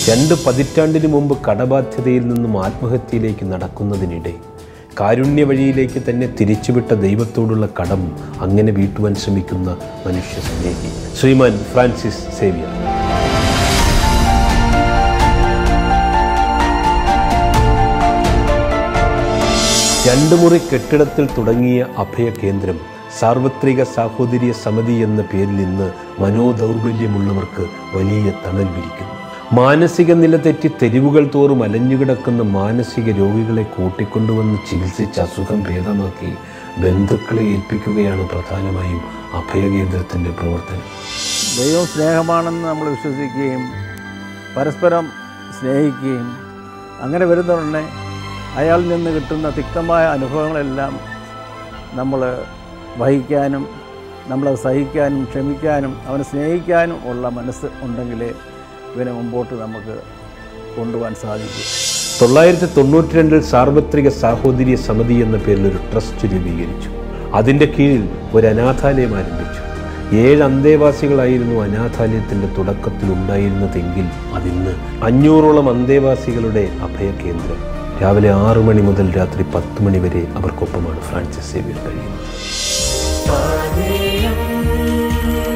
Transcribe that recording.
രണ്ട് പതിറ്റാണ്ടിന് മുമ്പ് കടബാധ്യതയിൽ നിന്നും ആത്മഹത്യയിലേക്ക് നടക്കുന്നതിനിടെ കാരുണ്യ വഴിയിലേക്ക് തന്നെ തിരിച്ചുവിട്ട ദൈവത്തോടുള്ള കടം അങ്ങനെ വീട്ടുവാൻ ശ്രമിക്കുന്ന മനുഷ്യ സ്നേഹി ശ്രീമാൻ ഫ്രാൻസിസ് സേവിയർ രണ്ടു മുറി കെട്ടിടത്തിൽ തുടങ്ങിയ അഭയ കേന്ദ്രം സാർവത്രിക സാഹോദര്യ സമിതി എന്ന പേരിൽ ഇന്ന് മനോദൗർബല്യമുള്ളവർക്ക് വലിയ തണൽ വിരിക്കുന്നു മാനസിക നില തെറ്റി തെരുവുകൾ തോറും അലഞ്ഞുകിടക്കുന്ന മാനസിക രോഗികളെ കൂട്ടിക്കൊണ്ടുവന്ന് ചികിത്സിച്ച് അസുഖം ഭേദമാക്കി ബന്ധുക്കളെ ഏൽപ്പിക്കുകയാണ് പ്രധാനമായും അഭയകേന്ദ്രത്തിൻ്റെ പ്രവർത്തനം ദൈവം സ്നേഹമാണെന്ന് നമ്മൾ വിശ്വസിക്കുകയും പരസ്പരം സ്നേഹിക്കുകയും അങ്ങനെ വരുന്നതുടനെ അയാളിൽ നിന്ന് കിട്ടുന്ന തിക്തമായ അനുഭവങ്ങളെല്ലാം നമ്മൾ വഹിക്കാനും നമ്മളത് സഹിക്കാനും ക്ഷമിക്കാനും അവനെ സ്നേഹിക്കാനും ഉള്ള മനസ്സ് ഉണ്ടെങ്കിലേ ഇവനെ മുമ്പോട്ട് നമുക്ക് കൊണ്ടുപോകാൻ സാധിക്കും തൊള്ളായിരത്തി തൊണ്ണൂറ്റി രണ്ടിൽ സാർവത്രിക സാഹോദര്യ സമിതി എന്ന പേരിൽ ഒരു ട്രസ്റ്റ് രൂപീകരിച്ചു അതിൻ്റെ കീഴിൽ ഒരു അനാഥാലയം ആരംഭിച്ചു ഏഴ് അന്തേവാസികളായിരുന്നു അനാഥാലയത്തിൻ്റെ തുടക്കത്തിൽ ഉണ്ടായിരുന്നതെങ്കിൽ അതിന്ന് അഞ്ഞൂറോളം അന്തേവാസികളുടെ അഭയകേന്ദ്രം രാവിലെ ആറു മണി മുതൽ രാത്രി പത്ത് മണി വരെ അവർക്കൊപ്പമാണ് ഫ്രാൻസിസ് സേവിയർ കഴിയുന്നത്